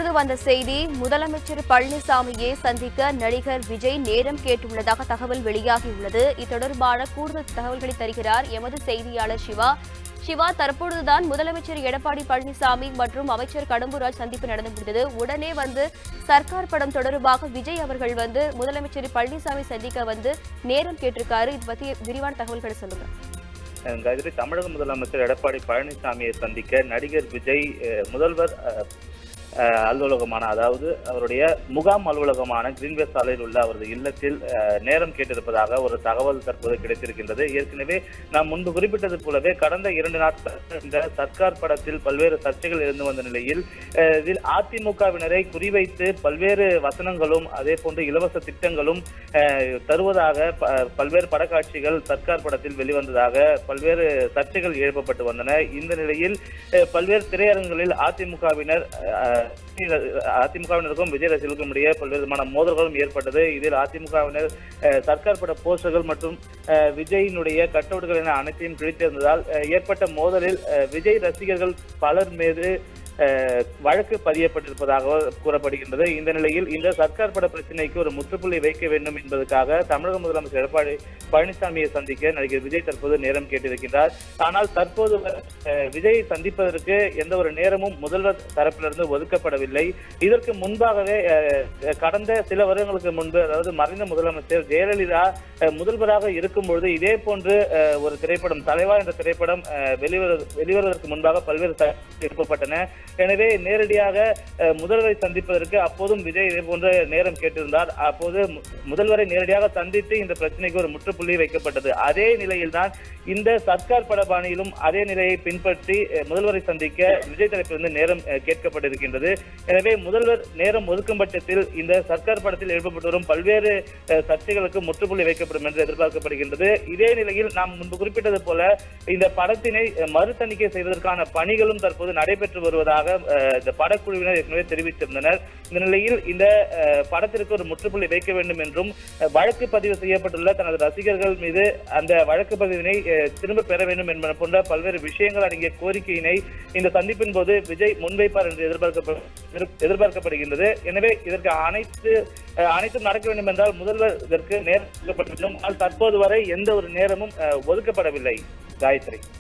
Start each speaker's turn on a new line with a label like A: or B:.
A: தற்போது வந்த செய்தி முதலமைச்சர் பழனிசாமியை சந்திக்க நடிகர் விஜய் நேரம் கேட்டுள்ளதாக தகவல் வெளியாகியுள்ளது இது தொடர்பான கூடுதல் தகவல்களை தருகிறார் எமது செய்தியாளர் சிவா சிவா தற்பொழுதுதான் முதலமைச்சர் எடப்பாடி பழனிசாமி மற்றும் அமைச்சர் கடம்பூராஜ் சந்திப்பு நடந்து முடிந்தது உடனே வந்து சர்க்கார் படம் தொடர்பாக விஜய் அவர்கள் வந்து முதலமைச்சர் பழனிசாமி சந்திக்க வந்து நேரம் கேட்டிருக்காரு இது பத்தி விரிவான தகவல்களை சொல்லுங்க
B: காயத்ரி தமிழக முதலமைச்சர் எடப்பாடி பழனிசாமியை சந்திக்க நடிகர் விஜய் அஹ், முதல்வர் அஹ், அஹ், அலுவலகமான அதாவது அவருடைய முகாம் அலுவலகமான கிரீன்வே சாலையில் உள்ள அவரது இல்லத்தில் அஹ், நேரம் கேட்டிருப்பதாக ஒரு தகவல் தற்போது கிடைத்திருக்கின்றது ஏற்கனவே நாம் முன்பு குறிப்பிட்டது போலவே கடந்த இரண்டு நாட்கள் இந்த சர்க்கார் படத்தில் பல்வேறு சர்ச்சைகள் இருந்து வந்த நிலையில் அஹ், இதில் அதிமுகவினரை குறிவைத்து பல்வேறு வசனங்களும் அதே போன்று இலவச திட்டங்களும் அஹ், தருவதாக ப- பல்வேறு படக்காட்சிகள் சர்க்கார் படத்தில் வெளிவந்ததாக பல்வேறு சர்ச்சைகள் எழுப்பப்பட்டு வந்தன இந்த நிலையில் அஹ், பல்வேறு திரையரங்குகளில் அதிமுகவினர் அஹ், அதிமுகவினருக்கும் விஜய் ரசிகர்களுக்கும் இடையே பல்வேறு விதமான மோதல்களும் ஏற்பட்டது இதில் அதிமுகவினர் அஹ், சர்க்கார் பட போஸ்டர்கள் மற்றும் அஹ், விஜயினுடைய கட்டவுட்கள் என அனைத்தையும் கிழித்திருந்ததால் அஹ், ஏற்பட்ட மோதலில் அஹ், விஜய் ரசிகர்கள் பலர் மீது அஹ், வழக்கு பதியப்பட்டிருப்பதாக கூறப்படுகின்றது இந்த நிலையில் இந்த சர்க்கார் பட பிரச்சனைக்கு ஒரு முற்றுப்புள்ளி வைக்க வேண்டும் என்பதற்காக தமிழக முதலமைச்சர் எடப்பாடி பழனிசாமியை சந்திக்க நடிகர் விஜய் தற்போது நேரம் கேட்டிருக்கின்றார் ஆனால் தற்போது வரை, அஹ், விஜயை சந்திப்பதற்கு எந்த ஒரு நேரமும் முதல்வர் தரப்பிலிருந்து ஒதுக்கப்படவில்லை இதற்கு முன்பாகவே அஹ், கடந்த சில வருடங்களுக்கு முன்பு அதாவது மறைந்த முதலமைச்சர் ஜெயலலிதா அஹ், முதல்வராக இருக்கும் பொழுது இதே போன்று அஹ், ஒரு திரைப்படம் தலைவா என்ற திரைப்படம் அஹ், வெளிவரு வெளிவருவதற்கு முன்பாக பல்வேறு தகவல்கள் எழுப்பப்பட்டன எனவே நேரடியாக அஹ், முதல்வரை சந்திப்பதற்கு அப்போதும் விஜய் இதே போன்ற நேரம் கேட்டிருந்தார் அப்போது மு- முதல்வரை நேரடியாக சந்தித்து இந்த பிரச்சனைக்கு ஒரு முற்றுப்புள்ளி வைக்கப்பட்டது அதே நிலையில்தான் இந்த சர்க்கார் பட பாணியிலும் அதே நிலையை பின்பற்றி அஹ், முதல்வரை சந்திக்க விஜய் தரப்பிலிருந்து நேரம் அஹ், கேட்கப்பட்டிருக்கின்றது எனவே முதல்வர் நேரம் ஒதுக்கும் பட்சத்தில் இந்த சர்க்கார் படத்தில் எழுப்பப்பட்டு வரும் பல்வேறு அஹ், சர்ச்சைகளுக்கு முற்றுப்புள்ளி வைக்கப்படும் என்று எதிர்பார்க்கப்படுகின்றது இதே நிலையில் நாம் முன்பு குறிப்பிட்டது போல இந்த படத்தினை அஹ், மறு தணிக்கை செய்வதற்கான பணிகளும் தற்போது நடைபெற்று வருவதாக அஹ், இந்த படக்குழுவினர் ஏற்கனவே தெரிவித்திருந்தனர் இந்த நிலையில் இந்த அஹ், படத்திற்கு ஒரு முற்றுப்புள்ளி வைக்க வேண்டும் என்றும் அஹ், வழக்கு பதிவு செய்யப்பட்டுள்ள தனது ரசிகர்கள் மீது அந்த வழக்கு பதிவினை அஹ், திரும்ப பெற வேண்டும் என்பன போன்ற பல்வேறு விஷயங்கள் அடங்கிய கோரிக்கையினை இந்த சந்திப்பின் போது விஜய் முன்வைப்பார் என்று எதிர்பார்க்கப்ப- எதிர்- எதிர்பார்க்கப்படுகின்றது எனவே இதற்கு அனைத்து அஹ், அனைத்தும் நடக்க வேண்டும் என்றால் முதல்வர் இதற்கு நேரம் ஒதுக்கப்பட்டிருக்கும் ஆனால் தற்போது வரை எந்த ஒரு நேரமும் அஹ், ஒதுக்கப்படவில்லை காயத்ரி